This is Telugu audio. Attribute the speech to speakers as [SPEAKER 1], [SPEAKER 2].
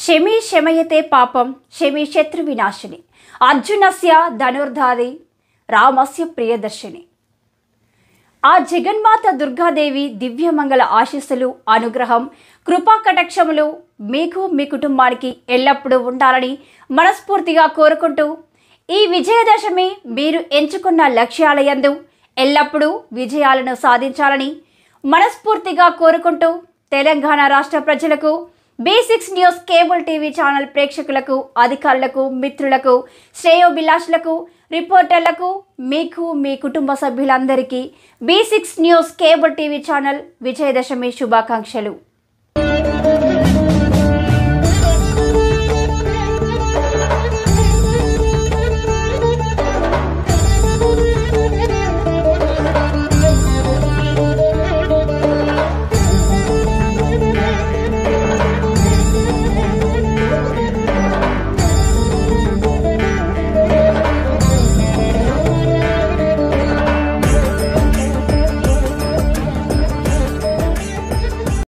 [SPEAKER 1] శమి శమయతే పాపం శమి శత్రు వినాశిని అర్జునస్య ధనుర్ధారి రామస్య ప్రియదర్శిని ఆ జగన్మాత దుర్గాదేవి దివ్యమంగళ ఆశీస్సులు అనుగ్రహం కృపా కటాక్షములు మీకు మీ కుటుంబానికి ఎల్లప్పుడూ ఉండాలని మనస్ఫూర్తిగా కోరుకుంటూ ఈ విజయదశమి మీరు ఎంచుకున్న లక్ష్యాలయందు ఎల్లప్పుడూ విజయాలను సాధించాలని మనస్ఫూర్తిగా కోరుకుంటూ తెలంగాణ రాష్ట్ర ప్రజలకు basics news cable TV channel ప్రేక్షకులకు అధికారులకు మిత్రులకు శ్రేయోభిలాషులకు రిపోర్టర్లకు మీకు మీ కుటుంబ సభ్యులందరికీ basics news cable TV channel Vijayadashami శుభాకాంక్షలు